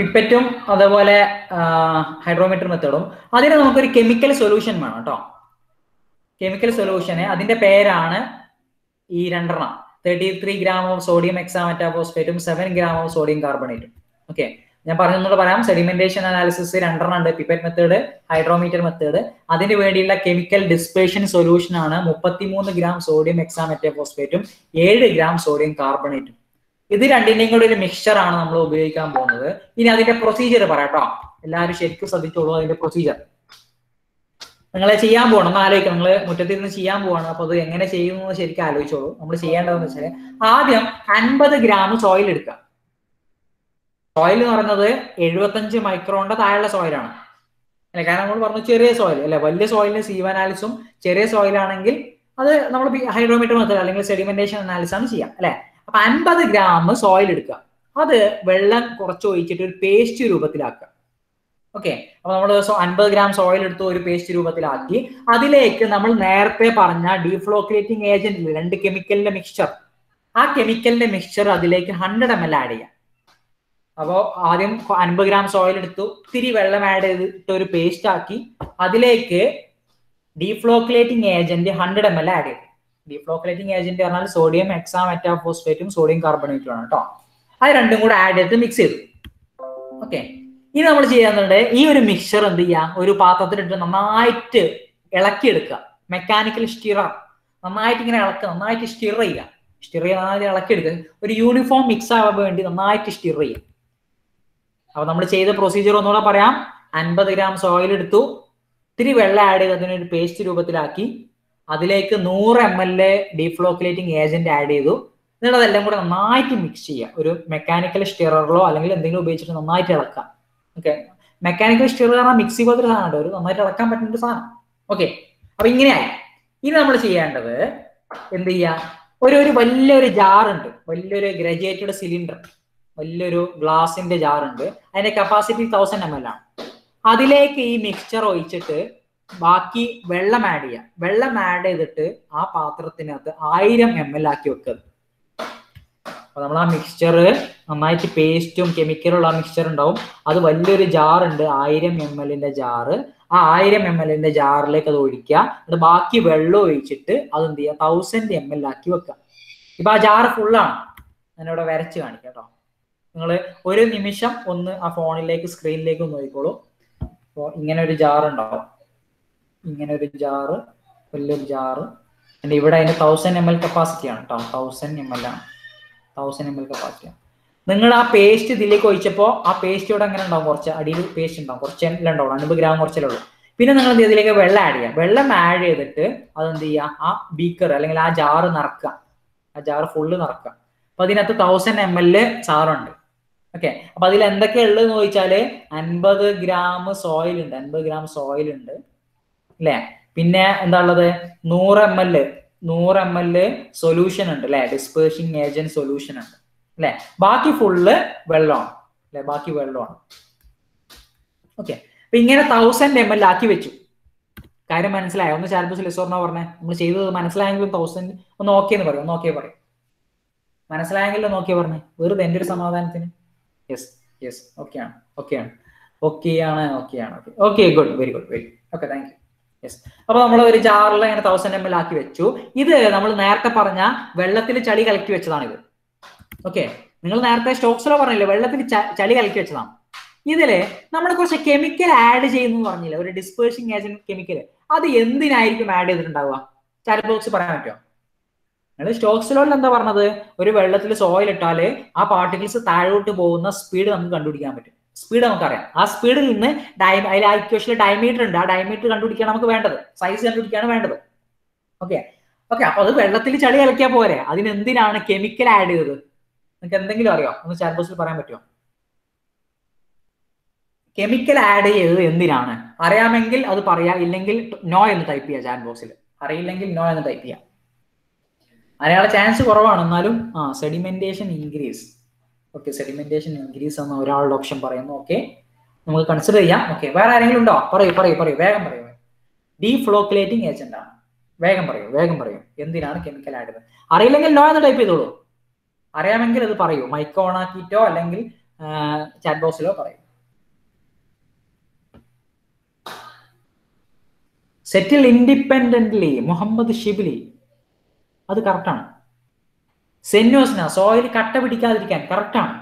പിപ്പറ്റും അതേപോലെ ഹൈഡ്രോമീറ്റർ മെത്തേഡും അതിന് നമുക്കൊരു കെമിക്കൽ സൊല്യൂഷൻ വേണം കേട്ടോ കെമിക്കൽ സൊല്യൂഷന് അതിന്റെ പേരാണ് ഈ രണ്ടെണ്ണം thirty three gram of sodium എക്സാമെറ്റാഫോസ്ഫേറ്റും സെവൻ ഗ്രാം ഓഫ് സോഡിയം കാർബണേറ്റും ഓക്കെ ഞാൻ പറഞ്ഞൊന്നുകൂടെ പറയാം സെഡിമെന്റേഷൻ അനാലിസിസ് രണ്ടെണ്ണം ഉണ്ട് പിപ്പറ്റ് മെത്തേഡ് ഹൈഡ്രോമീറ്റർ മെത്തേഡ് അതിന് വേണ്ടിയുള്ള കെമിക്കൽ ഡിസ്പേഷൻ സൊല്യൂഷൻ ആണ് മുപ്പത്തിമൂന്ന് ഗ്രാം സോഡിയം എക്സാമെറ്റാഫോസ്ഫേറ്റും ഏഴ് ഗ്രാം സോഡിയം കാർബണേറ്റും ഇത് രണ്ടിന്റെയും കൂടെ ഒരു മിക്സ്ചർ ആണ് നമ്മൾ ഉപയോഗിക്കാൻ പോകുന്നത് ഇനി അതിന്റെ പ്രൊസീജിയർ പറയാട്ടോ എല്ലാവരും ശരിക്കും ശ്രദ്ധിച്ചോളൂ അതിന്റെ പ്രൊസീജിയർ നിങ്ങളെ ചെയ്യാൻ പോകണം ഒന്ന് ആലോചിക്കണം നിങ്ങൾ മുറ്റത്തിൽ നിന്ന് ചെയ്യാൻ പോവാണ് അപ്പൊ അത് എങ്ങനെ ചെയ്യുന്നു ശരിക്കും ആലോചിച്ചോളൂ നമ്മൾ ചെയ്യേണ്ടതെന്ന് വെച്ചാൽ ആദ്യം അൻപത് ഗ്രാം സോയിൽ എടുക്കുക സോയിൽ എന്ന് പറയുന്നത് എഴുപത്തഞ്ച് മൈക്രോണിന്റെ താഴെയുള്ള സോയിലാണ് അല്ലെ കാരണം നമ്മൾ പറഞ്ഞു ചെറിയ സോയിൽ അല്ലെ വലിയ സോയിലിന് സീവ് അനാലിസും ചെറിയ സോയിൽ ആണെങ്കിൽ അത് നമ്മൾ ഹൈഡ്രോമീറ്റർ മെത്തേഡ് അല്ലെങ്കിൽ സെഡിമെന്റേഷൻ അനാലിസ് ആണ് ചെയ്യാം അല്ലെ അപ്പൊ അൻപത് ഗ്രാം സോയിൽ എടുക്കുക അത് വെള്ളം കുറച്ച് ഒഴിച്ചിട്ട് ഒരു പേസ്റ്റ് രൂപത്തിലാക്കുക ഓക്കെ അപ്പൊ നമ്മൾ അൻപത് ഗ്രാം സോയിൽ എടുത്ത് ഒരു പേസ്റ്റ് രൂപത്തിലാക്കി അതിലേക്ക് നമ്മൾ നേരത്തെ പറഞ്ഞ ഡീഫ്ലോക്കുലേറ്റിംഗ് ഏജന്റ് രണ്ട് കെമിക്കലിന്റെ മിക്സ്ചർ ആ കെമിക്കലിന്റെ മിക്സ്ചർ അതിലേക്ക് ഹൺഡ്രഡ് എം എൽ ആഡ് ചെയ്യാം അപ്പോൾ ആദ്യം അൻപത് ഗ്രാം സോയിൽ എടുത്തു ഇത്തിരി വെള്ളം ആഡ് ചെയ്തിട്ട് ഒരു പേസ്റ്റ് ആക്കി അതിലേക്ക് deflocculating agent hundred M L add ചെയ്തു ഡീഫ്ലോക്കുലേറ്റിംഗ് ഏജന്റ് പറഞ്ഞാൽ സോഡിയം എക്സാ മെറ്റാഫോസ്ഫേറ്റും സോഡിയം കാർബണേറ്റും ആണ് കേട്ടോ അത് രണ്ടും കൂടെ ആഡ് ചെയ്തിട്ട് മിക്സ് ചെയ്തു ഓക്കെ ഇനി നമ്മൾ ചെയ്യാന്നുണ്ട് ഈ ഒരു മിക്സർ എന്ത് ചെയ്യാം ഒരു പാത്രത്തിലിട്ട് നന്നായിട്ട് ഇളക്കിയെടുക്കുക മെക്കാനിക്കൽ സ്റ്റിറർ നന്നായിട്ട് ഇങ്ങനെ ഇളക്കുക നന്നായിട്ട് സ്റ്റിർ ചെയ്യുക സ്റ്റിർ ചെയ്യുക നന്നായിട്ട് ഇളക്കിയെടുക്കുക ഒരു യൂണിഫോം മിക്സ് ആവാൻ വേണ്ടി നന്നായിട്ട് സ്റ്റിർ ചെയ്യുക അപ്പൊ നമ്മൾ ചെയ്ത പ്രൊസീജിയർ ഒന്നുകൂടെ പറയാം അൻപത് ഗ്രാം സോയിൽ എടുത്തു ഇത്തിരി വെള്ളം ആഡ് ചെയ്ത് അതിനൊരു പേസ്റ്റ് രൂപത്തിലാക്കി അതിലേക്ക് നൂറ് M L a deflocculating agent add ചെയ്തു എന്നിട്ട് അതെല്ലാം കൂടെ നന്നായിട്ട് മിക്സ് ചെയ്യുക ഒരു മെക്കാനിക്കൽ സ്റ്റിററിലോ അല്ലെങ്കിൽ എന്തെങ്കിലും ഉപയോഗിച്ചിട്ട് നന്നായിട്ട് ഇളക്കാം ഓക്കെ മെക്കാനിക്കൽ സ്റ്റിറർ പറഞ്ഞാൽ മിക്സി പോലത്തെ ഒരു സാധനം ഒരു നന്നായിട്ട് ഇളക്കാൻ പറ്റുന്ന ഒരു സാധനം ഓക്കെ അപ്പൊ ഇങ്ങനെയായി ഇനി നമ്മൾ ചെയ്യേണ്ടത് എന്ത് ചെയ്യുക ഒരു ഒരു വലിയൊരു ജാറുണ്ട് വലിയൊരു ഗ്രജുവേറ്റഡ് സിലിണ്ടർ വലിയൊരു ഗ്ലാസിന്റെ ജാറുണ്ട് അതിന്റെ കപ്പാസിറ്റി തൗസൻഡ് എം എൽ ആണ് അതിലേക്ക് ഈ മിക്സ്ചർ ഒഴിച്ചിട്ട് ബാക്കി വെള്ളം ആഡ് ചെയ്യുക വെള്ളം ആഡ് ചെയ്തിട്ട് ആ പാത്രത്തിനകത്ത് ആയിരം എം എൽ ആക്കി വെക്കുക അപ്പൊ നമ്മൾ ആ മിക്സ്ചർ നന്നായിട്ട് പേസ്റ്റും കെമിക്കലുള്ള ആ മിക്സ്ചർ ഉണ്ടാവും അത് വലിയൊരു ജാർ ഉണ്ട് ആയിരം എം എല്ലിന്റെ ജാറ് ആ ആയിരം എം എല്ലിന്റെ ജാറിലേക്ക് അത് ഒഴിക്കുക എന്നിട്ട് ബാക്കി വെള്ളം ഒഴിച്ചിട്ട് അത് എന്ത് ചെയ്യുക തൗസൻഡ് എം എൽ ആക്കി വെക്കുക ഇപ്പൊ ആ ജാറ് ഫുള്ളാണ് ഞാനിവിടെ വരച്ച് കാണിക്കാം കേട്ടോ നിങ്ങൾ ഒരു നിമിഷം ഒന്ന് ആ ഫോണിലേക്ക് സ്ക്രീനിലേക്ക് ഒന്ന് നോക്കിക്കോളൂ അപ്പോൾ ഇങ്ങനെ ഒരു ജാർ ഉണ്ടാവും ഇങ്ങനെ ഒരു ജാറ് വലിയൊരു ജാറ് പിന്നെ ഇവിടെ അതിന്റെ തൗസൻഡ് എം എൽ കപ്പാസിറ്റി ആണ് കേട്ടോ തൗസൻഡ് എം എൽ ആണ് തൗസൻഡ് എം എൽ കപ്പാസിറ്റി ആണ് നിങ്ങൾ ആ പേസ്റ്റ് ഇതിലേക്ക് ഒഴിച്ചപ്പോൾ ആ പേസ്റ്റ് ഇവിടെ എങ്ങനെ ഉണ്ടാവും കുറച്ച് അടിയിൽ പേസ്റ്റ് ഉണ്ടാവും കുറച്ച് ഉണ്ടാവും അൻപത് ഗ്രാം കുറച്ചേ ഉള്ളൂ പിന്നെ നിങ്ങൾ എന്ത് ഇതിലേക്ക് വെള്ളം ആഡ് ചെയ്യുക വെള്ളം ആഡ് ചെയ്തിട്ട് അത് എന്ത് ചെയ്യുക ആ ബീക്കർ അല്ലെങ്കിൽ ആ ജാറ് നിറക്കുക ആ ജാറ് ഫുള്ള് നിറക്കുക അപ്പൊ അതിനകത്ത് തൗസൻഡ് എം എൽ സാറുണ്ട് ഓക്കെ അപ്പൊ അതിൽ എന്തൊക്കെയാ ഉള്ളതെന്ന് ചോദിച്ചാല് അൻപത് ഗ്രാം സോയിൽ ഉണ്ട് അൻപത് ഗ്രാം സോയിൽ ഉണ്ട് അല്ലേ പിന്നെ എന്താ ഉള്ളത് നൂറ് എം എൽ നൂറ് എം എൽ സൊല്യൂഷൻ ഉണ്ട് അല്ലെ ഡിസ്പേഴ്സിങ് ഏജന്റ് സൊല്യൂഷൻ ഉണ്ട് അല്ലെ ബാക്കി ഫുള്ള് വെള്ളമാണ് അല്ലെ ബാക്കി വെള്ളമാണ് ഓക്കെ അപ്പൊ ഇങ്ങനെ തൗസൻഡ് എം എൽ ആക്കി വെച്ചു കാര്യം മനസ്സിലായോ ഒന്ന് ചാൽബസ് ലിസോർണ പറഞ്ഞേ നമ്മൾ ചെയ്തത് മനസ്സിലായെങ്കിലും തൗസൻഡ് ഒന്ന് ഓക്കെ എന്ന് പറയും ഒന്ന് ഓക്കെ പറയും മനസ്സിലായെങ്കിലും നോക്കിയേ പറഞ്ഞേ വെറുതെ എൻ്റെ ഒരു സമാധാനത്തിന് യെസ് യെസ് ഓക്കെയാണ് ഓക്കെയാണ് ഓക്കെയാണ് ഓക്കെയാണ് okay okay good very good very okay thank you yes അപ്പൊ നമ്മൾ ഒരു ജാറിൽ ഇങ്ങനെ തൗസൻഡ് എം എൽ ആക്കി വെച്ചു ഇത് നമ്മൾ നേരത്തെ പറഞ്ഞ വെള്ളത്തിൽ ചളി കലക്കി വെച്ചതാണ് ഇത് ഓക്കെ നിങ്ങൾ നേരത്തെ സ്റ്റോക്സിലോ പറഞ്ഞില്ലേ വെള്ളത്തിൽ ചളി കലക്കി വെച്ചതാണ് ഇതില് നമ്മൾ കുറച്ച് കെമിക്കൽ ആഡ് ചെയ്യുന്നു പറഞ്ഞില്ലേ ഒരു ഡിസ്പേഴ്സിങ് ഏജന്റ് കെമിക്കൽ അത് എന്തിനായിരിക്കും ആഡ് ചെയ്തിട്ടുണ്ടാവുക ചാറ്റ് ബോക്സ് പറയാൻ പറ്റുമോ നിങ്ങൾ സ്റ്റോക്സിലോട്ട് എന്താ പറഞ്ഞത് ഒരു വെള്ളത്തിൽ സോയിൽ ഇട്ടാല് ആ പാർട്ടിക്കിൾസ് താഴോട്ട് പോകുന്ന സ്പീഡ് നമുക്ക് കണ്ടുപിടിക്കാൻ പറ്റും സ്പീഡ് നമുക്കറിയാം ആ സ്പീഡിൽ നിന്ന് ഡൈ അതിൽ ആ ഇക്വേഷനിൽ ഡയമീറ്റർ ഉണ്ട് ആ ഡയമീറ്റർ കണ്ടുപിടിക്കാൻ നമുക്ക് വേണ്ടത് സൈസ് കണ്ടുപിടിക്കാണ് വേണ്ടത് ഓക്കെ ഓക്കെ അപ്പൊ അത് വെള്ളത്തിൽ ചളി കലക്കിയാൽ പോരെ അതിന് എന്തിനാണ് കെമിക്കൽ ആഡ് ചെയ്തത് നിങ്ങൾക്ക് എന്തെങ്കിലും അറിയോ ഒന്ന് ചാറ്റ് ബോക്സിൽ പറയാൻ പറ്റുമോ കെമിക്കൽ ആഡ് ചെയ്തത് എന്തിനാണ് അറിയാമെങ്കിൽ അത് പറയാം ഇല്ലെങ്കിൽ നോ എന്ന് ടൈപ്പ് ചെയ്യാം ചാറ്റ് ബോക്സിൽ അറിയില്ലെങ്കിൽ നോ എന്ന് ടൈപ്പ് ചെയ്യാം അറിയാനുള്ള ചാൻസ് കുറവാണ് എന്നാലും ആ sedimentation increase okay sedimentation increase എന്ന ഒരാളുടെ ഓപ്ഷൻ പറയുന്നു ഓക്കെ നമുക്ക് കൺസിഡർ ചെയ്യാം ഓക്കെ വേറെ ആരെങ്കിലും ഉണ്ടോ പറയൂ പറയൂ പറയൂ വേഗം പറയൂ ഡീഫ്ലോക്കുലേറ്റിംഗ് ഏജന്റ് ആണ് വേഗം പറയൂ വേഗം പറയൂ എന്തിനാണ് കെമിക്കൽ ആഡ് ചെയ്തത് അറിയില്ലെങ്കിൽ നോ എന്ന് ടൈപ്പ് ചെയ്തോളൂ അറിയാമെങ്കിൽ അത് പറയൂ മൈക്ക് ഓൺ ആക്കിയിട്ടോ അല്ലെങ്കിൽ ചാറ്റ് ബോക്സിലോ പറയും സെറ്റിൽ ഇൻഡിപെൻഡന്റ്ലി മുഹമ്മദ് ഷിബിലി അത് കറക്റ്റാണ് സെന്യോസ്ന സോയിൽ കട്ട പിടിക്കാതിരിക്കാൻ കറക്റ്റാണ്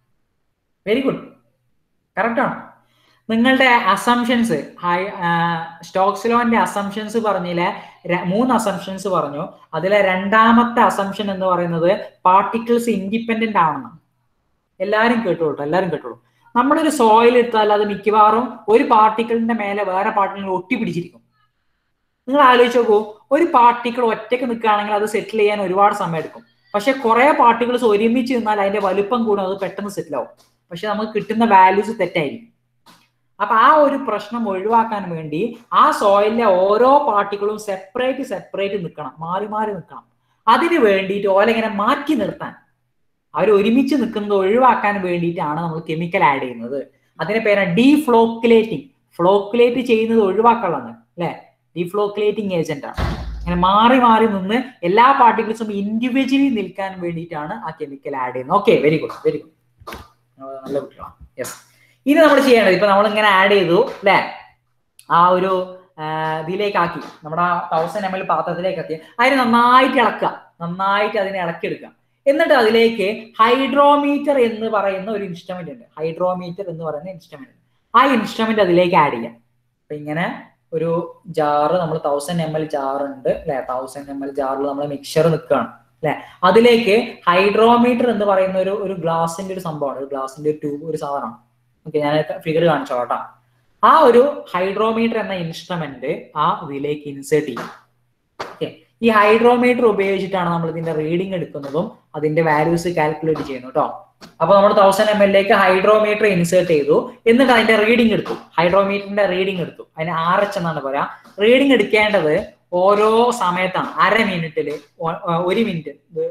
വെരി ഗുഡ് കറക്റ്റാണ് നിങ്ങളുടെ അസംഷൻസ് ഹൈ സ്റ്റോക്സ് ലോന്റെ അസംഷൻസ് പറഞ്ഞില്ലേ മൂന്ന് അസംഷൻസ് പറഞ്ഞു അതിലെ രണ്ടാമത്തെ അസംഷൻ എന്ന് പറയുന്നത് പാർട്ടിക്കിൾസ് ഇൻഡിപെൻഡന്റ് ആണെന്ന് എല്ലാവരും കേട്ടോളൂ എല്ലാവരും കേട്ടോളൂ നമ്മളൊരു സോയിൽ എടുത്താൽ അത് മിക്കവാറും ഒരു പാർട്ടിക്കിളിന്റെ മേലെ വേറെ പാർട്ടിക്കിൾ ഒട്ടി പിടിച്ചിരിക്കും നിങ്ങൾ ആലോചിച്ച് നോക്കൂ ഒരു പാർട്ടിക്കിൾ ഒറ്റയ്ക്ക് നിൽക്കുകയാണെങ്കിൽ അത് സെറ്റിൽ ചെയ്യാൻ ഒരുപാട് സമയം എടുക്കും പക്ഷെ കുറെ പാർട്ടിക്കിൾസ് ഒരുമിച്ച് നിന്നാൽ അതിന്റെ വലുപ്പം കൂടും അത് പെട്ടെന്ന് സെറ്റിൽ ആവും പക്ഷെ നമുക്ക് കിട്ടുന്ന വാല്യൂസ് തെറ്റായിരിക്കും അപ്പൊ ആ ഒരു പ്രശ്നം ഒഴിവാക്കാൻ വേണ്ടി ആ സോയിലിലെ ഓരോ പാർട്ടിക്കിളും സെപ്പറേറ്റ് സെപ്പറേറ്റ് നിൽക്കണം മാറി മാറി നിൽക്കണം അതിന് വേണ്ടിയിട്ട് ഓല ഇങ്ങനെ മാറ്റി നിർത്താൻ അവർ ഒരുമിച്ച് നിൽക്കുന്നത് ഒഴിവാക്കാൻ വേണ്ടിയിട്ടാണ് നമ്മൾ കെമിക്കൽ ആഡ് ചെയ്യുന്നത് അതിന്റെ പേരാണ് ഡീഫ്ലോക്കുലേറ്റിംഗ് ഫ്ലോക്കുലേറ്റ് ചെയ്യുന്നത് ഒഴിവാക്കാനുള്ളതാണ് അല്ലെ ഡീഫ്ലോക്കുലേറ്റിംഗ് ഏജന്റ് ആണ് അങ്ങനെ മാറി മാറി നിന്ന് എല്ലാ പാർട്ടിക്കിൾസും ഇൻഡിവിജ്വലി നിൽക്കാൻ വേണ്ടിയിട്ടാണ് ആ കെമിക്കൽ ആഡ് ചെയ്യുന്നത് okay very good very good നല്ല കുട്ടികളാണ് യെസ് ഇനി നമ്മൾ ചെയ്യേണ്ടത് ഇപ്പൊ നമ്മൾ ഇങ്ങനെ ആഡ് ചെയ്തു അല്ലെ ആ ഒരു ഇതിലേക്ക് ആക്കി നമ്മുടെ ആ തൗസൻഡ് എം എൽ പാത്രത്തിലേക്ക് ആക്കി അതിന് നന്നായിട്ട് ഇളക്കുക നന്നായിട്ട് അതിനെ ഇളക്കിയെടുക്കുക എന്നിട്ട് അതിലേക്ക് ഹൈഡ്രോമീറ്റർ എന്ന് പറയുന്ന ഒരു ഇൻസ്ട്രുമെന്റ് ഉണ്ട് ഹൈഡ്രോമീറ്റർ എന്ന് പറയുന്ന ഇൻസ്ട്രുമെന്റ് ആ ഇൻസ്ട്രുമെന്റ് അതിലേക്ക് ആഡ് ചെയ്യാം അപ്പൊ ഇങ്ങനെ ഒരു ജാറ് നമ്മൾ തൗസൻഡ് എം എൽ ജാർ ഉണ്ട് അല്ലെ തൗസൻഡ് എം എൽ ജാറിൽ നമ്മൾ മിക്സർ നിൽക്കുകയാണ് അല്ലെ അതിലേക്ക് ഹൈഡ്രോമീറ്റർ എന്ന് പറയുന്ന ഒരു ഒരു ഗ്ലാസിന്റെ ഒരു സംഭവമാണ് ഒരു ഗ്ലാസിന്റെ ഒരു ട്യൂബ് ഒരു സാധനമാണ് ഓക്കെ ഞാൻ ഫിഗർ കാണിച്ചോ കേട്ടോ ആ ഒരു ഹൈഡ്രോമീറ്റർ എന്ന ഇൻസ്ട്രുമെന്റ് ആ ഇതിലേക്ക് ഇൻസേർട്ട് ചെയ്യും ഓക്കെ ഈ ഹൈഡ്രോമീറ്റർ ഉപയോഗിച്ചിട്ടാണ് നമ്മൾ ഇതിന്റെ റീഡിംഗ് എടുക്കുന്നതും അതിന്റെ വാല്യൂസ് കാൽക്കുലേറ്റ് ചെയ്യുന്നു കേട്ടോ അപ്പൊ നമ്മൾ തൗസൻഡ് എം എല്ലിലേക്ക് ഹൈഡ്രോമീറ്റർ ഇൻസേർട്ട് ചെയ്തു എന്നിട്ട് അതിന്റെ റീഡിംഗ് എടുത്തു ഹൈഡ്രോമീറ്ററിന്റെ റീഡിംഗ് എടുത്തു അതിന് ആർ എച്ച് എന്നാണ് പറയാ റീഡിംഗ് എടുക്കേണ്ടത് ഓരോ സമയത്താണ് അര മിനിറ്റില് ഒരു മിനിറ്റ് ഇത്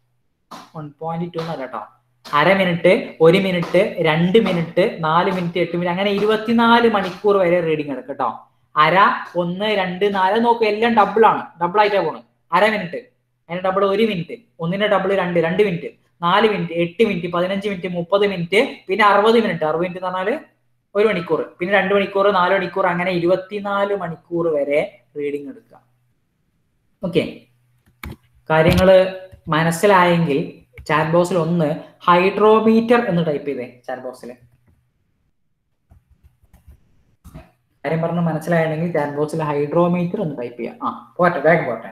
വൺ പോയിന്റ് ടു എന്നല്ല കേട്ടോ അര മിനിറ്റ് ഒരു മിനിറ്റ് രണ്ട് മിനിറ്റ് നാല് മിനിറ്റ് എട്ട് മിനിറ്റ് അങ്ങനെ ഇരുപത്തിനാല് മണിക്കൂർ വരെ റീഡിംഗ് എടുക്കും കേട്ടോ അര ഒന്ന് രണ്ട് നാല് നോക്കൂ എല്ലാം ഡബിൾ ആണ് ഡബിൾ ആയിട്ടാ പോണത് അര മിനിറ്റ് അതിന് ഡബിൾ ഒരു മിനിറ്റ് ഒന്നിന്റെ ഡബിൾ രണ്ട് രണ്ട് മിനിറ്റ് നാല് മിനിറ്റ് എട്ട് മിനിറ്റ് പതിനഞ്ച് മിനിറ്റ് മുപ്പത് മിനിറ്റ് പിന്നെ അറുപത് മിനിറ്റ് അറുപത് മിനിറ്റ് എന്ന് പറഞ്ഞാല് ഒരു മണിക്കൂർ പിന്നെ രണ്ട് മണിക്കൂർ നാല് മണിക്കൂർ അങ്ങനെ ഇരുപത്തിനാല് മണിക്കൂർ വരെ റീഡിംഗ് എടുക്കുക ഓക്കെ കാര്യങ്ങള് മനസ്സിലായെങ്കിൽ ചാറ്റ് ബോക്സിൽ ഒന്ന് ഹൈഡ്രോമീറ്റർ എന്ന് ടൈപ്പ് ചെയ്തേ ചാറ്റ് ബോക്സിൽ കാര്യം പറഞ്ഞ് മനസ്സിലായെങ്കിൽ ചാറ്റ് ബോക്സിൽ ഹൈഡ്രോമീറ്റർ എന്ന് ടൈപ്പ് ചെയ്യാം ആ പോട്ടെ വേഗം പോട്ടെ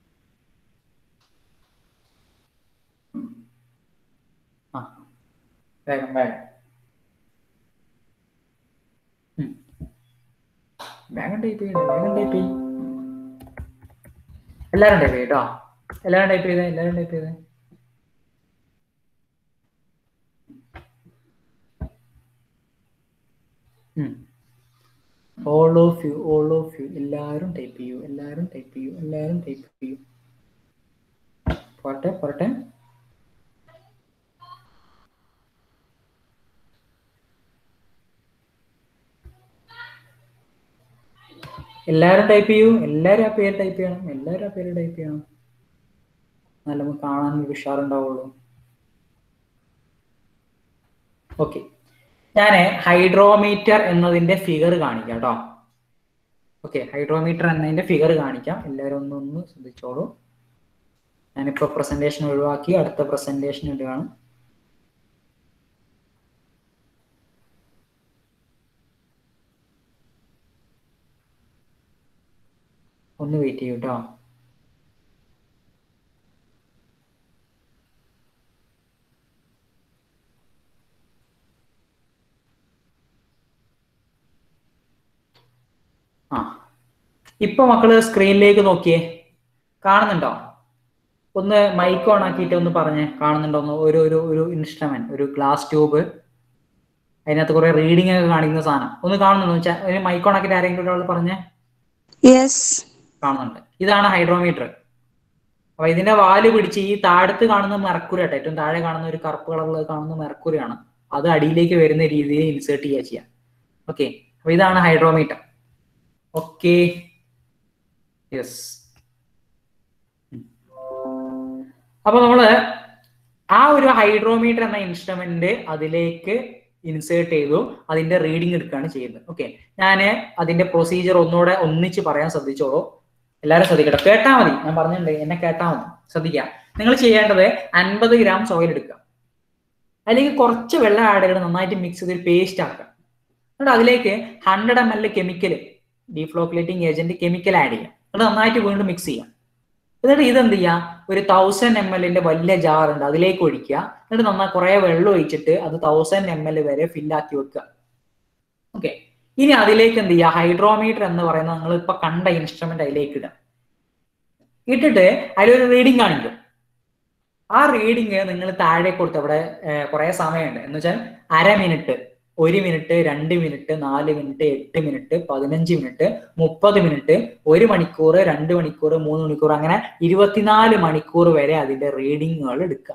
ആ വേഗം വേഗം വേഗം ടൈപ്പ് ചെയ്യണേ വേഗം ടൈപ്പ് ചെയ്യും എല്ലാവരും ടൈപ്പ് ചെയ്യട്ടോ എല്ലാവരും ടൈപ്പ് ചെയ്തേ എല്ലാവരും ടൈപ്പ് ചെയ്തേ all of you all of you എല്ലാവരും ടൈപ്പ് ചെയ്യൂ എല്ലാവരും ടൈപ്പ് ചെയ്യൂ എല്ലാവരും ടൈപ്പ് ചെയ്യൂ പോട്ടെ പോട്ടെ എല്ലാവരും ടൈപ്പ് ചെയ്യൂ എല്ലാവരും ആ പേര് ടൈപ്പ് ചെയ്യണം എല്ലാവരും ആ പേര് ടൈപ്പ് ചെയ്യണം നല്ല നമുക്ക് കാണാൻ ഒരു ഉഷാറുണ്ടാവുള്ളൂ ഓക്കെ ഞാൻ ഹൈഡ്രോമീറ്റർ എന്നതിന്റെ ഫിഗർ കാണിക്കാം കേട്ടോ ഓക്കെ ഹൈഡ്രോമീറ്റർ എന്നതിന്റെ ഫിഗർ കാണിക്കാം എല്ലാവരും ഒന്ന് ഒന്ന് ശ്രദ്ധിച്ചോളൂ ഞാനിപ്പോ പ്രസന്റേഷൻ ഒഴിവാക്കി അടുത്ത പ്രസന്റേഷൻ ഇടുകയാണ് ഒന്ന് വെയിറ്റ് ചെയ്യൂ കേട്ടോ ആ ഇപ്പൊ മക്കള് സ്ക്രീനിലേക്ക് നോക്കിയേ കാണുന്നുണ്ടോ ഒന്ന് മൈക്ക് ഓൺ ആക്കിയിട്ട് ഒന്ന് പറഞ്ഞേ കാണുന്നുണ്ടോ ഒന്ന് ഒരു ഒരു ഒരു ഇൻസ്ട്രുമെന്റ് ഒരു ഗ്ലാസ് ട്യൂബ് അതിനകത്ത് കുറെ റീഡിംഗ് ഒക്കെ കാണിക്കുന്ന സാധനം ഒന്ന് കാണുന്നുണ്ടോ വെച്ചാൽ മൈക്ക് ഓൺ ആക്കിയിട്ട് ആരെങ്കിലും ഒരാൾ പറഞ്ഞേ യെസ് കാണുന്നുണ്ട് ഇതാണ് ഹൈഡ്രോമീറ്റർ അപ്പൊ ഇതിന്റെ വാല് പിടിച്ച് ഈ താഴത്ത് കാണുന്ന മെർക്കുറി ആട്ടോ ഏറ്റവും താഴെ കാണുന്ന ഒരു കറുപ്പ് കളറിൽ കാണുന്ന മെർക്കുറി ആണ് അത് അടിയിലേക്ക് വരുന്ന രീതിയിൽ ഇൻസേർട്ട് ചെയ്യുക ചെയ്യാം ഓക്കെ അപ്പൊ ഇതാണ് ഹൈഡ്രോമീറ്റർ ഓക്കെ യെസ് അപ്പൊ നമ്മള് ആ ഒരു ഹൈഡ്രോമീറ്റർ എന്ന ഇൻസ്ട്രുമെന്റ് അതിലേക്ക് ഇൻസേർട്ട് ചെയ്തു അതിന്റെ റീഡിംഗ് എടുക്കുകയാണ് ചെയ്യുന്നത് ഓക്കെ ഞാൻ അതിന്റെ പ്രൊസീജിയർ ഒന്നുകൂടെ ഒന്നിച്ച് പറയാൻ ശ്രദ്ധിച്ചോളൂ എല്ലാവരും ശ്രദ്ധിക്കട്ടെ കേട്ടാ മതി ഞാൻ പറഞ്ഞിട്ടുണ്ട് എന്നെ കേട്ടാ മതി ശ്രദ്ധിക്കുക നിങ്ങൾ ചെയ്യേണ്ടത് അൻപത് ഗ്രാം സോയിൽ എടുക്കുക അല്ലെങ്കിൽ കുറച്ച് വെള്ളം ആഡ് ചെയ്ത് നന്നായിട്ട് മിക്സ് ചെയ്ത് പേസ്റ്റ് ആക്കുക എന്നിട്ട് അതിലേക്ക് hundred M L chemical deflocculating agent chemical add ചെയ്യാം എന്നിട്ട് നന്നായിട്ട് വീണ്ടും മിക്സ് ചെയ്യാം എന്നിട്ട് ഇതെന്ത് ചെയ്യാം ഒരു തൗസൻഡ് എം എല്ലിന്റെ വലിയ ജാർ ഉണ്ട് അതിലേക്ക് ഒഴിക്കുക എന്നിട്ട് നന്നായി കുറെ വെള്ളം ഒഴിച്ചിട്ട് അത് തൗസൻഡ് എം എൽ വരെ ഫില്ലാക്കി വെക്കുക ഓക്കെ ഇനി അതിലേക്ക് എന്ത് ചെയ്യുക ഹൈഡ്രോമീറ്റർ എന്ന് പറയുന്ന നിങ്ങൾ ഇപ്പൊ കണ്ട ഇൻസ്ട്രുമെന്റ് അതിലേക്ക് ഇടുക ഇട്ടിട്ട് അതിലൊരു റീഡിംഗ് കാണിക്കും ആ റീഡിങ് നിങ്ങൾ താഴെ കൊടുത്ത് അവിടെ കുറെ സമയമുണ്ട് എന്ന് വെച്ചാൽ അര മിനിറ്റ് ഒരു മിനിറ്റ് രണ്ട് മിനിറ്റ് നാല് മിനിറ്റ് എട്ട് മിനിറ്റ് പതിനഞ്ച് മിനിറ്റ് മുപ്പത് മിനിറ്റ് ഒരു മണിക്കൂർ രണ്ട് മണിക്കൂർ മൂന്ന് മണിക്കൂർ അങ്ങനെ ഇരുപത്തിനാല് മണിക്കൂർ വരെ അതിന്റെ റീഡിങ്ങുകൾ എടുക്കുക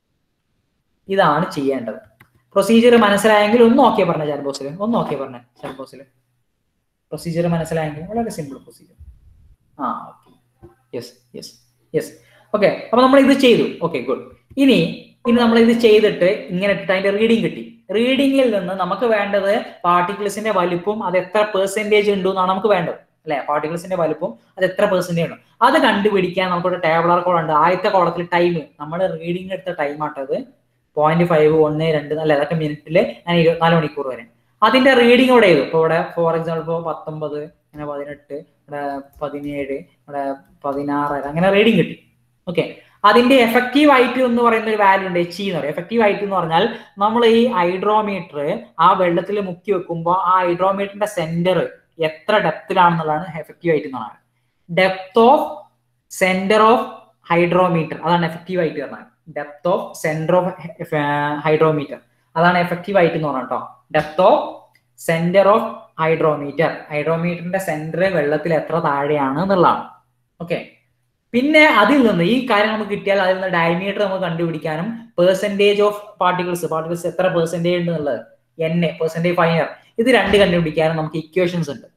ഇതാണ് ചെയ്യേണ്ടത് പ്രൊസീജിയർ മനസ്സിലായെങ്കിൽ ഒന്ന് ഓക്കെ പറഞ്ഞ ചാൻബോസിൽ ഒന്ന് ഓക്കെ പറഞ്ഞ ചാൻബോസിൽ പ്രൊസീജിയർ മനസ്സിലായെങ്കിൽ വളരെ സിമ്പിൾ പ്രൊസീജിയർ ആ okay yes yes yes okay അപ്പൊ നമ്മൾ ഇത് ചെയ്തു ഓക്കെ ഗുഡ് ഇനി ഇനി നമ്മൾ ഇത് ചെയ്തിട്ട് ഇങ്ങനെ ഇട്ടിട്ട് അതിന്റെ റീഡിങ് കിട്ടി റീഡിങ്ങിൽ നിന്ന് നമുക്ക് വേണ്ടത് പാർട്ടിക്കിൾസിന്റെ വലിപ്പം അത് എത്ര പെർസെന്റേജ് ഉണ്ട് എന്നാണ് നമുക്ക് വേണ്ടത് അല്ലെ പാർട്ടിക്കിൾസിന്റെ വലിപ്പം അത് എത്ര പെർസെന്റേജ് ഉണ്ട് അത് കണ്ടുപിടിക്കാൻ നമുക്കൊരു ടേബിളർ കോഡ് ഉണ്ട് ആദ്യത്തെ കോളത്തിൽ ടൈം നമ്മൾ റീഡിങ് എടുത്ത ടൈം ആട്ടത് പോയിന്റ് ഫൈവ് ഒന്ന് രണ്ട് അല്ലെ അതൊക്കെ മിനിറ്റിൽ ഞാൻ ഇരുപത്തിനാല് മണിക്കൂർ വരെ അതിന്റെ റീഡിംഗ് ഇവിടെ ചെയ്തു ഇപ്പൊ ഇവിടെ ഫോർ എക്സാമ്പിൾ ഇപ്പോൾ പത്തൊമ്പത് അങ്ങനെ പതിനെട്ട് ഇവിടെ പതിനേഴ് ഇവിടെ പതിനാറ് അങ്ങനെ റീഡിംഗ് കിട്ടി ഓക്കെ അതിന്റെ എഫക്റ്റീവ് ആയിട്ട് എന്ന് പറയുന്ന ഒരു വാല്യൂ ഉണ്ട് എച്ച് എന്ന് പറയും എഫക്റ്റീവ് ആയിട്ട് എന്ന് പറഞ്ഞാൽ നമ്മൾ ഈ ഹൈഡ്രോമീറ്റർ ആ വെള്ളത്തിൽ മുക്കി വെക്കുമ്പോൾ ആ ഹൈഡ്രോമീറ്ററിന്റെ സെന്റർ എത്ര ഡെപ്തിലാണെന്നുള്ളതാണ് എഫക്റ്റീവ് ആയിട്ട് എന്ന് പറയുന്നത് depth of centre of hydrometer അതാണ് എഫക്റ്റീവ് ആയിട്ട് പറഞ്ഞത് depth of centre of hydrometer അതാണ് എഫക്റ്റീവ് ആയിട്ട് എന്ന് പറഞ്ഞത് കേട്ടോ depth of centre of hydrometer ഹൈഡ്രോമീറ്ററിന്റെ സെന്റർ വെള്ളത്തിൽ എത്ര താഴെയാണ് എന്നുള്ളതാണ് ഓക്കെ പിന്നെ അതിൽ നിന്ന് ഈ കാര്യം നമുക്ക് കിട്ടിയാൽ അതിൽ നിന്ന് ഡയമീറ്റർ നമുക്ക് കണ്ടുപിടിക്കാനും പെർസെന്റേജ് ഓഫ് പാർട്ടിക്കിൾസ് പാർട്ടിക്കിൾസ് എത്ര പെർസെന്റേജ് ഉണ്ട് എന്നുള്ളത് എൻ എ പെർസെന്റേജ് ഫൈനർ ഇത് രണ്ട് കണ്ടുപിടിക്കാനും നമുക്ക് ഇക്വേഷൻസ് ഉണ്ട്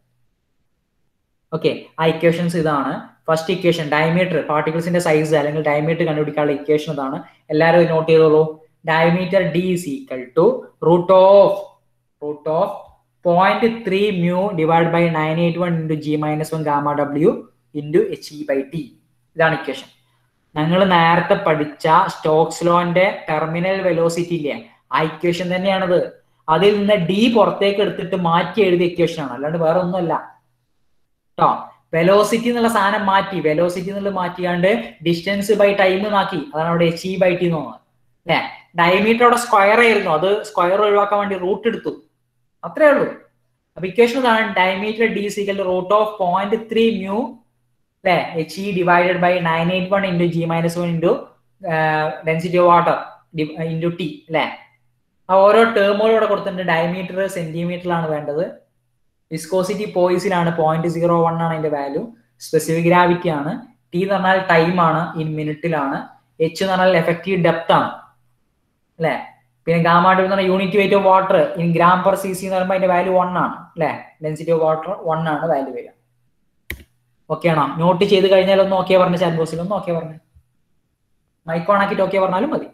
ഓക്കെ ആ ഇക്വേഷൻസ് ഇതാണ് ഫസ്റ്റ് ഇക്വേഷൻ ഡയമീറ്റർ പാർട്ടിക്കിൾസിന്റെ സൈസ് അല്ലെങ്കിൽ ഡയമീറ്റർ കണ്ടുപിടിക്കാനുള്ള ഇക്വേഷൻ ഇതാണ് എല്ലാവരും നോട്ട് ചെയ്തോളൂ diameter D is equal to root of root of point three mu divide by nine eight one into G minus one gamma W into H E by T ഇതാണ് equation ഞങ്ങൾ നേരത്തെ പഠിച്ച Stokes ലോന്റെ terminal velocity ഇല്ലേ ആ equation തന്നെയാണത് അതിൽ നിന്ന് D പുറത്തേക്ക് എടുത്തിട്ട് മാറ്റി എഴുതിയ ഇക്വേഷൻ ആണ് അല്ലാണ്ട് വേറെ ഒന്നുമല്ല കേട്ടോ വെലോസിറ്റി എന്നുള്ള സാധനം മാറ്റി വെലോസിറ്റി എന്നുള്ളത് മാറ്റിയാണ്ട് ഡിസ്റ്റൻസ് ബൈ ടൈം നാക്കി അതാണ് അവിടെ എച്ച് ഇ ബൈ ടി എന്ന് തോന്നുന്നത് അല്ലെ ഡയമീറ്റർ അവിടെ സ്ക്വയർ ആയിരുന്നു അത് സ്ക്വയർ ഒഴിവാക്കാൻ വേണ്ടി റൂട്ട് എടുത്തു അത്രേ ഉള്ളൂ അപ്പൊ ഇക്വേഷൻ ഇതാണ് diameter D is equal root of point three mu അല്ലെ H E divided by nine eight one into G minus one into density of water into T അല്ലെ ആ ഓരോ ടേമുകളും ഇവിടെ കൊടുത്തിട്ടുണ്ട് ഡയമീറ്റർ സെന്റിമീറ്ററിലാണ് വേണ്ടത് വിസ്കോസിറ്റി പോയിസിലാണ് പോയിന്റ് സീറോ വൺ ആണ് അതിന്റെ വാല്യൂ സ്പെസിഫിക് ഗ്രാവിറ്റി ആണ് ടി എന്ന് പറഞ്ഞാൽ ടൈം ആണ് ഇൻ മിനിറ്റിലാണ് എച്ച് എന്ന് പറഞ്ഞാൽ എഫക്റ്റീവ് ഡെപ്ത് ആണ് അല്ലെ പിന്നെ ഗാമാട്ട് എന്ന് പറഞ്ഞാൽ unit weight of water in gram per C C എന്ന് പറയുമ്പോൾ അതിന്റെ വാല്യൂ വൺ ആണ് അല്ലെ ഡെൻസിറ്റി ഓഫ് വാട്ടർ വൺ ആണ് വാല്യൂ വരിക ഓക്കെ ആണോ നോട്ട് ചെയ്ത് കഴിഞ്ഞാൽ ഒന്ന് ഓക്കെ പറഞ്ഞ ചാറ്റ് ബോക്സിൽ ഒന്ന് ഓക്കെ പറഞ്ഞു മൈക്ക് ഓൺ ആക്കിയിട്ട് ഓക്കെ പറഞ്ഞാലും മതി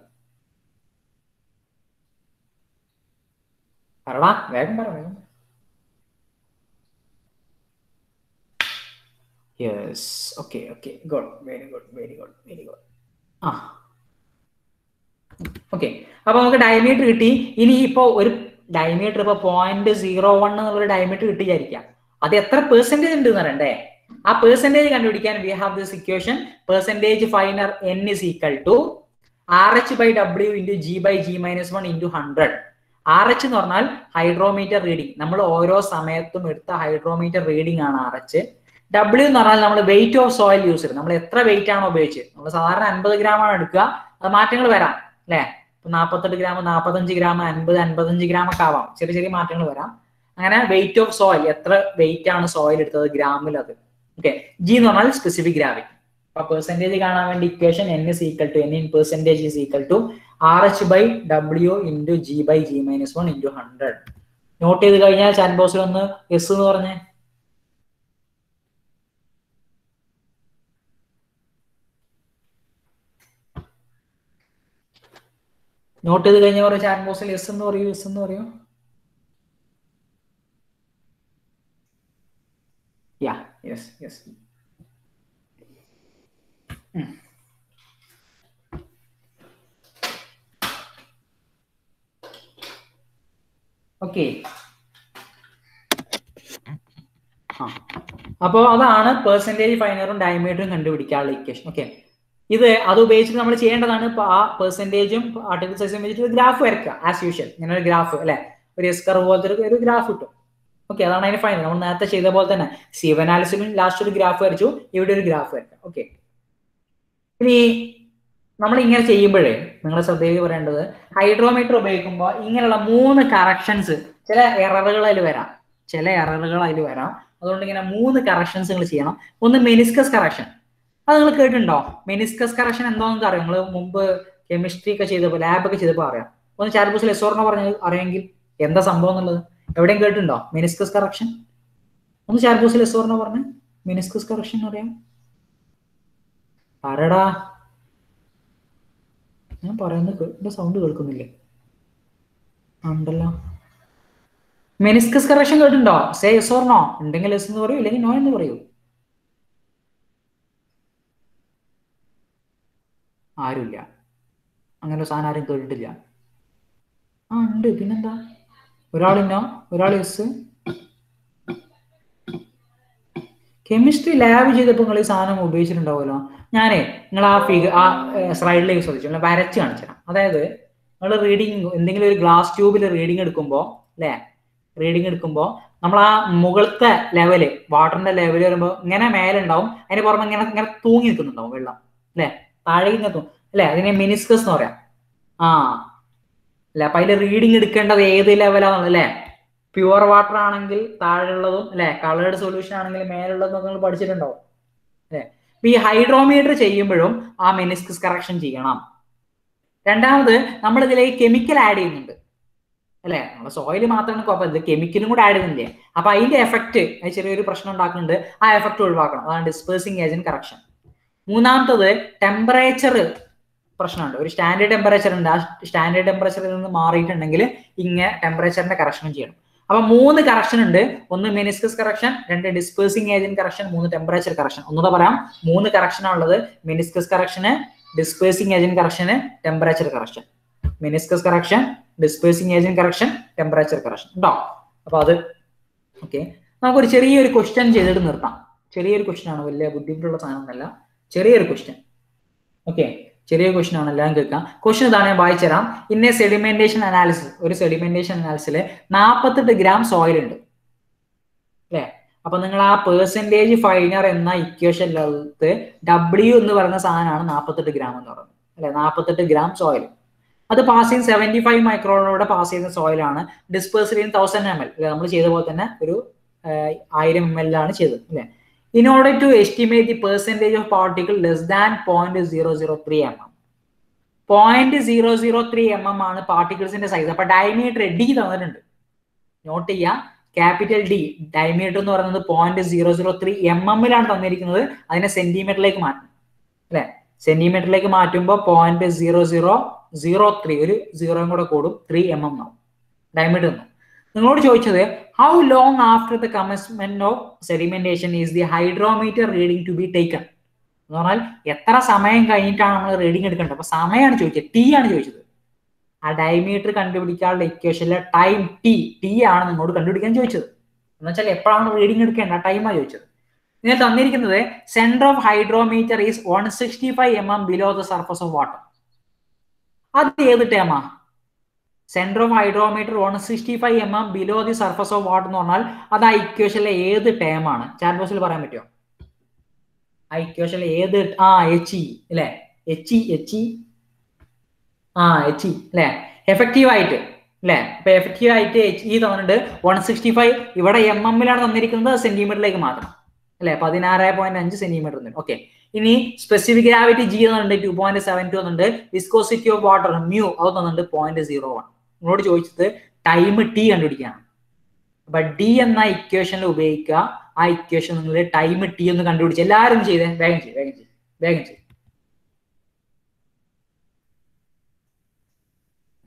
പറടാ വേഗം പറ വേഗം yes okay okay good very good very good very good ആ ഓക്കെ അപ്പൊ നമുക്ക് ഡയമീറ്റർ കിട്ടി ഇനി ഇപ്പോ ഒരു ഡയമീറ്റർ ഇപ്പൊ പോയിന്റ് സീറോ വൺ എന്നുള്ളൊരു ഡയമീറ്റർ കിട്ടി വിചാരിക്കാം അത് എത്ര പെർസെന്റേജ് ഉണ്ട് എന്ന് പറയണ്ടേ ആ പെർസെന്റേജ് കണ്ടുപിടിക്കാൻ we have this equation percentage finer N is equal to R H by W into G by G minus one into hundred R H എന്ന് പറഞ്ഞാൽ ഹൈഡ്രോമീറ്റർ റീഡിംഗ് നമ്മൾ ഓരോ സമയത്തും എടുത്ത ഹൈഡ്രോമീറ്റർ റീഡിംഗ് ആണ് ആർ എച്ച് ഡബ്ല്യു എന്ന് പറഞ്ഞാൽ നമ്മൾ വെയിറ്റ് ഓഫ് സോയിൽ യൂസ് ചെയ്ത് നമ്മൾ എത്ര വെയിറ്റ് ആണോ ഉപയോഗിച്ചത് നമ്മൾ സാധാരണ അൻപത് ഗ്രാം ആണ് എടുക്കുക അത് മാറ്റങ്ങൾ വരാം അല്ലെ ഇപ്പൊ നാൽപ്പത്തെട്ട് ഗ്രാം നാൽപ്പത്തഞ്ച് ഗ്രാം അൻപത് അൻപത്തഞ്ച് ഗ്രാം ഒക്കെ ആവാം ചെറിയ ചെറിയ മാറ്റങ്ങൾ വരാം അങ്ങനെ വെയിറ്റ് ഓഫ് സോയിൽ എത്ര വെയിറ്റ് ആണ് സോയിൽ എടുത്തത് ഗ്രാമിൽ അത് ഓക്കെ ജി എന്ന് പറഞ്ഞാൽ സ്പെസിഫിക് ഗ്രാവിറ്റി അപ്പൊ പെർസെന്റേജ് കാണാൻ വേണ്ടി equation N is equal to N in percentage is equal to R H by W into G by G minus one into hundred note ചെയ്ത് കഴിഞ്ഞാൽ ചാറ്റ് ബോക്സിൽ ഒന്ന് എസ് എന്ന് പറഞ്ഞേ നോട്ട് ചെയ്ത് കഴിഞ്ഞ പറയും ചാറ്റ് ബോക്സിൽ എസ് എന്ന് പറയൂ എസ് എന്ന് പറയൂ യാ യെസ് യെസ് ഓക്കെ ആ അപ്പോൾ അതാണ് പെർസെൻറ്റേജ് ഫൈനറും ഡയമീറ്ററും കണ്ടുപിടിക്കാനുള്ള ഇക്വേഷൻ ഓക്കെ ഇത് അത് ഉപയോഗിച്ചിട്ട് നമ്മൾ ചെയ്യേണ്ടതാണ് ഇപ്പൊ ആ പെർസെൻറ്റേജും ആർട്ടിക്കൽ സൈസും വെച്ചിട്ട് ഒരു ഗ്രാഫ് വരയ്ക്കുക ആസ് യൂഷ്വൽ ഇങ്ങനെ ഒരു ഗ്രാഫ് അല്ലെ ഒരു എസ്കർ പോലത്തെ ഒരു- ഒരു ഗ്രാഫ് കിട്ടും ഓക്കെ അതാണ് അതിന് ഫൈനൽ നമ്മൾ നേരത്തെ ചെയ്ത പോലെ തന്നെ സീവ് അനാലിസിലും ലാസ്റ്റ് ഒരു ഗ്രാഫ് വരച്ചു ഇവിടെ ഒരു ഗ്രാഫ് വരയ്ക്കാം ഓക്കെ ഇനി നമ്മൾ ഇങ്ങനെ ചെയ്യുമ്പോഴേ നിങ്ങൾ ശ്രദ്ധയിൽ പറയേണ്ടത് ഹൈഡ്രോമീറ്റർ ഉപയോഗിക്കുമ്പോൾ ഇങ്ങനെയുള്ള മൂന്ന് കറക്ഷൻസ് ചില എററുകൾ അതിൽ വരാം ചില എററുകൾ അതിൽ വരാം അതുകൊണ്ട് ഇങ്ങനെ മൂന്ന് കറക്ഷൻസ് നിങ്ങൾ ചെയ്യണം ഒന്ന് മെനിസ്കസ് കറക്ഷൻ അത് നിങ്ങൾ കേട്ടിട്ടുണ്ടോ മെനിസ്കസ് കറക്ഷൻ എന്താണെന്ന് അറിയാം നിങ്ങൾ മുമ്പ് കെമിസ്ട്രി ഒക്കെ ചെയ്തപ്പോൾ ലാബ് ഒക്കെ ചെയ്തപ്പോൾ അറിയാം ഒന്ന് ചാർബൂസിൽ എസോറിനെ പറഞ്ഞ അറിയാമെങ്കിൽ എന്താ സംഭവം എന്നുള്ളത് എവിടെയും കേട്ടിട്ടുണ്ടോ മെനിസ്കസ് കറക്ഷൻ ഒന്ന് ചാർബൂസിൽ എസോറിനെ പറഞ്ഞ് മെനിസ്കസ് കറക്ഷൻ അറിയാം ആരടാ ഞാൻ പറയുന്നത് കേ- എന്റെ സൗണ്ട് കേൾക്കുന്നില്ലേ ആ, ഉണ്ടല്ലോ മെനിസ്കസ് കറക്ഷൻ കേട്ടിട്ടുണ്ടോ സേ എസ് ഓർ നോ ഉണ്ടെങ്കിൽ എസ് എന്ന് പറയൂ ഇല്ലെങ്കിൽ നോ എന്ന് പറയൂ ആരുമില്ല അങ്ങനെ ഒരു സാധനം ആരും കേട്ടിട്ടില്ല ആ ഉണ്ട് പിന്നെന്താ ഒരാൾ നോ ഒരാൾ എസ് കെമിസ്ട്രി ലാബ് ചെയ്തപ്പോൾ നിങ്ങൾ ഈ സാധനം ഉപയോഗിച്ചിട്ടുണ്ടാവുമല്ലോ ഞാനേ നിങ്ങൾ ആ ഫിഗർ ആ സ്ലൈഡിലേക്ക് ശ്രദ്ധിച്ചു നിങ്ങൾ വരച്ച് കാണിച്ചു തരാം അതായത് നിങ്ങൾ റീഡിങ് എന്തെങ്കിലും ഒരു ഗ്ലാസ് ട്യൂബിൽ റീഡിങ് എടുക്കുമ്പോൾ അല്ലേ റീഡിങ് എടുക്കുമ്പോൾ നമ്മൾ ആ മുകളത്തെ ലെവല് വാട്ടറിന്റെ ലെവൽ വരുമ്പോൾ ഇങ്ങനെ മേലെ ഉണ്ടാവും അതിന് പുറമെ ഇങ്ങനെ ഇങ്ങനെ തൂങ്ങി നിൽക്കുന്നുണ്ടാവും വെള്ളം അല്ലെ താഴെ ഇങ്ങനെ തൂങ്ങും അല്ലെ അതിനെ മിനിസ്കസ് എന്ന് പറയാം ആ അല്ലെ അപ്പൊ അതിൽ റീഡിങ് എടുക്കേണ്ടത് ഏത് ലെവലാണെന്ന് അല്ലെ പ്യുവർ വാട്ടർ ആണെങ്കിൽ താഴെയുള്ളതും അല്ലെ കളേർഡ് സൊല്യൂഷൻ ആണെങ്കിൽ മേലുള്ളതും നിങ്ങൾ പഠിച്ചിട്ടുണ്ടാവും അല്ലെ അപ്പൊ ഈ ഹൈഡ്രോമീറ്റർ ചെയ്യുമ്പോഴും ആ മെനിസ്കസ് കറക്ഷൻ ചെയ്യണം രണ്ടാമത് നമ്മൾ ഇതിലേക്ക് കെമിക്കൽ ആഡ് ചെയ്യുന്നുണ്ട് അല്ലെ നമ്മുടെ സോയിൽ മാത്രമാണ് കുഴപ്പം ഇത് കെമിക്കലും കൂടെ ആഡ് ചെയ്യുന്നില്ലേ അപ്പൊ അതിന്റെ എഫക്റ്റ് ചെറിയൊരു പ്രശ്നം ഉണ്ടാക്കുന്നുണ്ട് ആ എഫക്റ്റ് ഒഴിവാക്കണം അതാണ് ഡിസ്പേഴ്സിങ് ഏജന്റ് കറക്ഷൻ മൂന്നാമത്തത് ടെമ്പറേച്ചർ പ്രശ്നമുണ്ട് ഒരു സ്റ്റാൻഡേർഡ് ടെമ്പറേച്ചർ ഉണ്ട് ആ സ്റ്റാൻഡേർഡ് ടെമ്പറേച്ചറിൽ നിന്ന് മാറിയിട്ടുണ്ടെങ്കിൽ ഇങ്ങനെ ടെമ്പറേച്ചറിന്റെ കറക്ഷനും ചെയ്യണം അപ്പൊ മൂന്ന് കറക്ഷൻ ഉണ്ട് ഒന്ന് മെനിസ്കസ് കറക്ഷൻ രണ്ട് ഡിസ്പേഴ്സിങ് ഏജന്റ് കറക്ഷൻ മൂന്ന് ടെമ്പറേച്ചർ കറക്ഷൻ ഒന്നുകൂടെ പറയാം മൂന്ന് കറക്ഷൻ ഉള്ളത് meniscus correction dispersing agent correction temperature correction meniscus correction dispersing agent correction temperature correction ഉണ്ടോ അപ്പൊ അത് ഓക്കെ നമുക്കൊരു ചെറിയൊരു ക്വസ്റ്റ്യൻ ചെയ്തിട്ട് നിർത്താം ചെറിയൊരു ക്വസ്റ്റ്യൻ ആണ് വലിയ ബുദ്ധിമുട്ടുള്ള സാധനമൊന്നുമല്ല ചെറിയൊരു ക്വസ്റ്റ്യൻ ഓക്കെ ചെറിയ ക്വസ്റ്റ്യൻ ആണ് എല്ലാം കേൾക്കാം ക്വസ്റ്റ്യൻ ഇതാണ് ഞാൻ വായിച്ചുതരാം ഇന്ന സെഡിമെന്റേഷൻ അനാലിസിസ് ഒരു സെഡിമെന്റേഷൻ അനാലിസിൽ നാൽപ്പത്തെട്ട് ഗ്രാം സോയിൽ ഉണ്ട് അല്ലേ അപ്പൊ നിങ്ങൾ ആ പേഴ്സൻറ്റേജ് ഫൈനർ എന്ന ഇക്വേഷനിലകത്ത് ഡബ്ല്യു എന്ന് പറയുന്ന സാധനമാണ് നാൽപ്പത്തെട്ട് ഗ്രാം എന്ന് പറയുന്നത് അല്ലെ നാൽപ്പത്തെട്ട് ഗ്രാം സോയിൽ അത് പാസ് ചെയ്യുന്ന സെവന്റി ഫൈവ് മൈക്രോണിലൂടെ പാസ് ചെയ്യുന്ന സോയിലാണ് ഡിസ്പേഴ്സ് ചെയ്യുന്ന തൗസൻഡ് എം എൽ നമ്മൾ ചെയ്ത പോലെ തന്നെ ഒരു ആയിരം എം എൽ ആണ് ചെയ്തത് അല്ലെ in order to estimate the percentage of particle less than point zero zero three M M point zero zero three M M ആണ് പാർട്ടിക്കിൾസിന്റെ സൈസ് അപ്പൊ ഡയമീറ്റർ ഡി തന്നിട്ടുണ്ട് നോട്ട് ചെയ്യാം ക്യാപിറ്റൽ ഡി ഡയമീറ്റർ എന്ന് പറയുന്നത് point zero zero three M എമ്മിലാണ് തന്നിരിക്കുന്നത് അതിനെ സെന്റിമീറ്ററിലേക്ക് മാറ്റണം അല്ലെ സെന്റിമീറ്ററിലേക്ക് മാറ്റുമ്പോൾ point zero zero zero three ഒരു സീറോയും കൂടെ കൂടും ത്രീ എം എം ആവും ഡയമീറ്റർ എന്നു നിങ്ങളോട് ചോദിച്ചത് how long after the commencement of sedimentation is the hydrometer reading to be taken എന്ന് പറഞ്ഞാൽ എത്ര സമയം കഴിഞ്ഞിട്ടാണ് നമ്മൾ റീഡിംഗ് എടുക്കേണ്ടത് അപ്പൊ സമയമാണ് ചോദിച്ചത് ടി ആണ് ചോദിച്ചത് ആ ഡയമീറ്റർ കണ്ടുപിടിക്കാനുള്ള ഇക്വേഷനിലെ ടൈം ടി ടി ആണ് നിങ്ങളോട് കണ്ടുപിടിക്കാൻ ചോദിച്ചത് എന്ന് വെച്ചാൽ എപ്പോഴാണ് റീഡിംഗ് എടുക്കേണ്ട ടൈമാണ് ചോദിച്ചത് ഇതിനെ തന്നിരിക്കുന്നത് centre of hydrometer is one sixty five M M below the surface of water അത് ഏത് ടേമാ centre of hydrometer one sixty five M M below the surface of water എന്ന് പറഞ്ഞാൽ അത് ആ ഇക്വേഷനിലെ ഏത് ടേമാണ് ചാറ്റ് ബോക്സിൽ പറയാൻ പറ്റുമോ ആ ഇക്വേഷനിലെ ഏത് ആ എച്ച് ഇ അല്ലെ എച്ച് ഇ എച്ച് ഇ ആ എച്ച് ഇ അല്ലെ എഫക്റ്റീവ് ആയിട്ട് അല്ലെ അപ്പൊ എഫക്റ്റീവ് ആയിട്ട് എച്ച് ഇ തന്നിട്ടുണ്ട് വൺ സിക്സ്റ്റി ഫൈവ് ഇവിടെ എം എമ്മിലാണ് തന്നിരിക്കുന്നത് സെന്റിമീറ്ററിലേക്ക് മാത്രം അല്ലെ പതിനാറ് പോയിന്റ് അഞ്ച് സെന്റിമീറ്റർ ഓക്കെ ഇനി സ്പെസിഫിക് ഗ്രാവിറ്റി ജി തന്നിട്ടുണ്ട് ടു പോയിന്റ് സെവൻ ടു തന്നിട്ടുണ്ട് വിസ്കോസിറ്റി ഓഫ് വാട്ടർ മ്യൂ അത് തന്നിട്ടുണ്ട് പോയിന്റ് സീറോ വൺ നിങ്ങളോട് ചോദിച്ചത് ടൈം ടി കണ്ടുപിടിക്കാണ് അപ്പൊ ഡി എന്ന ഇക്വേഷനിൽ ഉപയോഗിക്കുക ആ ഇക്വേഷൻ നിങ്ങൾ ടൈം ടി ഒന്ന് കണ്ടുപിടിച്ച് എല്ലാവരും ചെയ്തേ വേഗം ചെയ്യും വേഗം ചെയ്യും വേഗം ചെയ്യും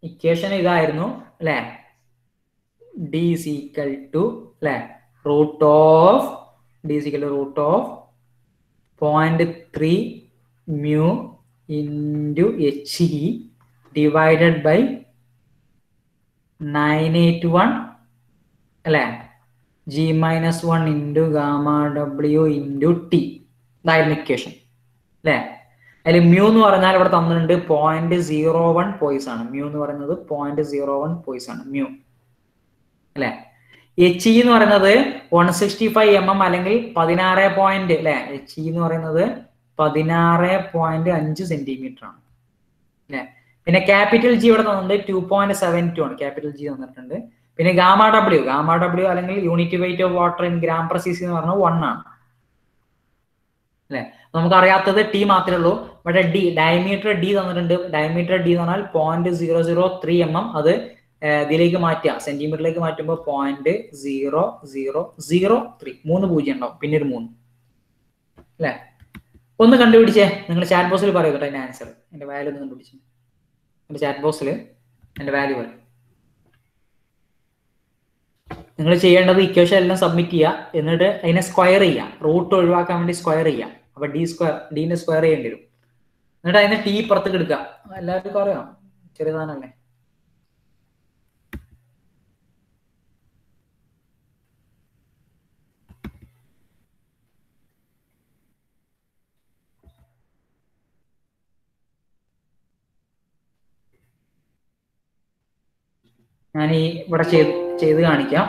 ഇക്വേഷൻ ഇതായിരുന്നു അല്ലെ ഡി is equal ടു അല്ലെ root of D is equal to root of point three mu into H E divided by nine eight one അല്ലെ G minus one into gamma W into T ഇതായിരുന്നു equation അല്ലേ അതിൽ mu എന്ന് പറഞ്ഞാൽ ഇവിടെ തന്നിട്ടുണ്ട് point zero one poise ആണ് mu എന്ന് പറയുന്നത് പോയിന്റ് സീറോ വൺ പോയിസ് ആണ് മ്യൂ അല്ലെ എച്ച് ഇ എന്ന് പറയുന്നത് one sixty five M M അല്ലെങ്കിൽ പതിനാറ് പോയിന്റ് അല്ലെ എച്ച് ഇ എന്ന് പറയുന്നത് പതിനാറ് പോയിന്റ് അഞ്ച് സെന്റിമീറ്റർ ആണ് അല്ലെ പിന്നെ ക്യാപിറ്റൽ ജി ഇവിടെ തന്നിട്ടുണ്ട് ടു പോയിന്റ് സെവൻ ടു ആണ് ക്യാപിറ്റൽ ജി തന്നിട്ടുണ്ട് പിന്നെ ഗാമ ഡബ്ല്യു ഗാമ ഡബ്ല്യു അല്ലെങ്കിൽ unit weight of water in gram per CC എന്ന് പറഞ്ഞാൽ വൺ ആണ് അല്ലെ നമുക്ക് അറിയാത്തത് ടി മാത്രമേ ഉള്ളൂ ഇവിടെ ഡി ഡയമീറ്റർ ഡി തന്നിട്ടുണ്ട് ഡയമീറ്റർ ഡി എന്ന് പറഞ്ഞാൽ point zero zero three M M അത് ഏർ ഇതിലേക്ക് മാറ്റുക സെന്റിമീറ്ററിലേക്ക് മാറ്റുമ്പോൾ point zero zero zero three മൂന്ന് പൂജ്യം ഉണ്ടാവും പിന്നെ ഒരു മൂന്ന് അല്ലെ ഒന്ന് കണ്ടുപിടിച്ചേ നിങ്ങൾ ചാറ്റ് ബോക്സിൽ പറയൂ കേട്ടോ അതിന്റെ ആൻസർ എന്റെ വാല്യൂ ഒന്ന് കണ്ടുപിടിച്ചേ എന്റെ ചാറ്റ് ബോക്സിൽ എന്റെ വാല്യൂ പറയും നിങ്ങൾ ചെയ്യേണ്ടത് ഇക്വേഷൻ എല്ലാം സബ്മിറ്റ് ചെയ്യുക എന്നിട്ട് അതിനെ സ്ക്വയർ ചെയ്യുക റൂട്ട് ഒഴിവാക്കാൻ വേണ്ടി സ്ക്വയർ ചെയ്യുക അപ്പൊ ഡി സ്ക്വയർ ഡീനെ സ്ക്വയർ ചെയ്യേണ്ടി വരും എന്നിട്ട് അതിനെ ടി പുറത്തേക്ക് എടുക്കുക എല്ലാവർക്കും അറിയാം ചെറിയതാണല്ലേ ഞാൻ ഈ ഇവിടെ ചെയ്ത് ചെയ്ത് കാണിക്കാം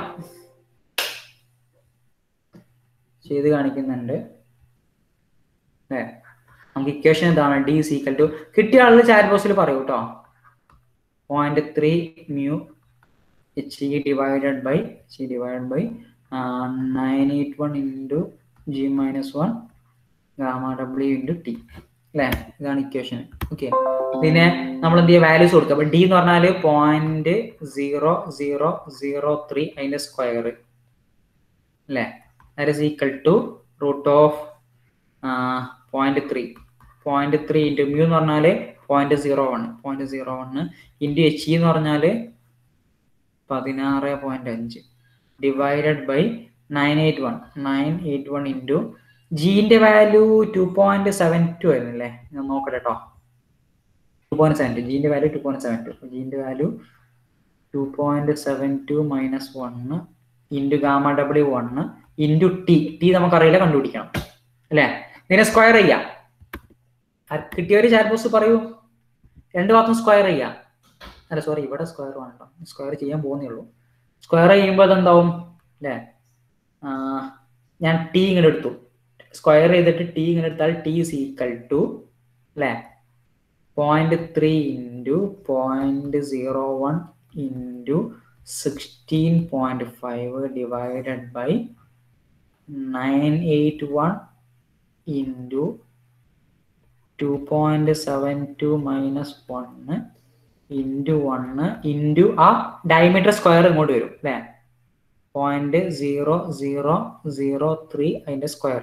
ചെയ്ത് കാണിക്കുന്നുണ്ട് അല്ലേ നമുക്ക് ഇക്വേഷൻ ഇതാണ് ഡി സീക്കൽ ടു കിട്ടിയ ആളുകൾ ചാറ്റ് ബോക്സിൽ പറയൂ കേട്ടോ point three mu H E divided by H E divided by nine eight one into G minus one gamma W into T അല്ലേ ഇതാണ് ഇക്വേഷൻ ഓക്കെ ഇതിനെ നമ്മൾ എന്ത് ചെയ്യുക വാല്യൂസ് കൊടുക്കുക അപ്പൊ ഡി എന്ന് പറഞ്ഞാൽ point zero zero zero three അതിന്റെ സ്ക്വയർ അല്ലേ that is equal to root of point three point three into mu എന്ന് പറഞ്ഞാൽ point zero one point zero one into H E എന്ന് പറഞ്ഞാൽ പതിനാറ് പോയിന്റ് അഞ്ച് divided by nine eight one nine eight one into ജിന്റെ value two point seven two ആയിരുന്നു അല്ലേ ഞാൻ നോക്കട്ടെ കേട്ടോ ടു പോയിന്റ് സെവൻ ടു ജിന്റെ value two point seven two ജിന്റെ value two point seven two minus one into gamma W one into T T നമുക്കറിയില്ല കണ്ടുപിടിക്കണം അല്ലേ ഇതിനെ സ്ക്വയർ ചെയ്യാം കിട്ടിയവര് ചാറ്റ് ബോക്സ് പറയൂ രണ്ട് ഭാഗത്തും സ്ക്വയർ ചെയ്യാം അല്ല സോറി ഇവിടെ സ്ക്വയർ വേണ്ട സ്ക്വയർ ചെയ്യാൻ പോകുന്നേ ഉള്ളൂ സ്ക്വയർ ചെയ്യുമ്പോൾ അതെന്താവും അല്ലേ ഞാൻ ടി ഇങ്ങനെ എടുത്തു സ്ക്വയർ ചെയ്തിട്ട് ടി ഇങ്ങനെ എടുത്താൽ ടി ഇസ് ഈക്വൽ ടു അല്ലേ point three into point zero one into sixteen point five divided by nine eight one into two point seven two minus one into one into ആ diameter square ഇങ്ങോട്ട് വരും അല്ലേ point zero zero zero three അതിന്റെ square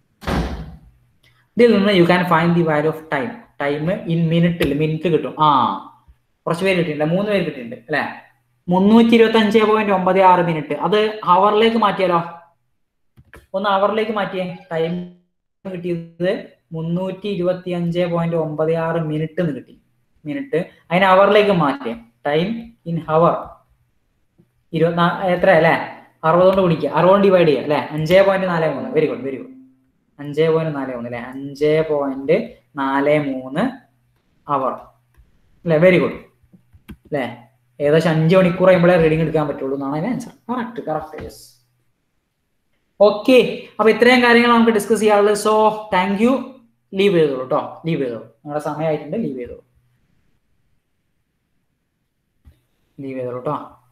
ഇതിൽ നിന്ന് you can find the value of time time in മിനിറ്റിൽ minute കിട്ടും ആ കുറച്ച് പേര് കിട്ടിയിട്ടുണ്ട് മൂന്ന് പേര് കിട്ടിയിട്ടുണ്ട് അല്ലെ മുന്നൂറ്റി ഇരുപത്തി അഞ്ച് പോയിന്റ് ഒമ്പത് ആറ് മിനിറ്റ് അത് ഹവറിലേക്ക് മാറ്റിയാലോ ഒന്ന് ഹവറിലേക്ക് മാറ്റിയേ ടൈം കിട്ടിയത് മുന്നൂറ്റി ഇരുപത്തി അഞ്ച് പോയിന്റ് ഒമ്പത് ആറ് മിനിറ്റ് എന്ന് കിട്ടി മിനിറ്റ് അതിന് ഹവറിലേക്ക് മാറ്റിയേ ടൈം ഇൻ ഹവർ ഇരുപത്തിനാ എത്ര അല്ലേ അറുപത് കൊണ്ട് ഗുണിക്കുക അറുപത് ഡിവൈഡ് ചെയ്യുക അല്ലെ അഞ്ചേ പോയിന്റ് നാല് മൂന്ന് വെരി ഗുഡ് വെരി ഗുഡ് അഞ്ചേ പോയിന്റ് നാല് മൂന്ന് അല്ലെ അഞ്ചേ പോയിന്റ് നാല് മൂന്ന് അവർ അല്ലെ വെരി ഗുഡ് അല്ലെ ഏകദേശം അഞ്ച് മണിക്കൂർ കഴിയുമ്പോഴേ റീഡിംഗ് എടുക്കാൻ പറ്റുള്ളൂ എന്നാണ് അതിന്റെ answer correct correct yes okay അപ്പൊ ഇത്രയും കാര്യങ്ങൾ നമുക്ക് ഡിസ്കസ് ചെയ്യാനുള്ളത് സോ താങ്ക് യു ലീവ് ചെയ്തോളൂ കേട്ടോ ലീവ് ചെയ്തോളൂ നിങ്ങളുടെ സമയമായിട്ടുണ്ട് ലീവ് ചെയ്തോളൂ ലീവ് ചെയ്തോളൂ കേട്ടോ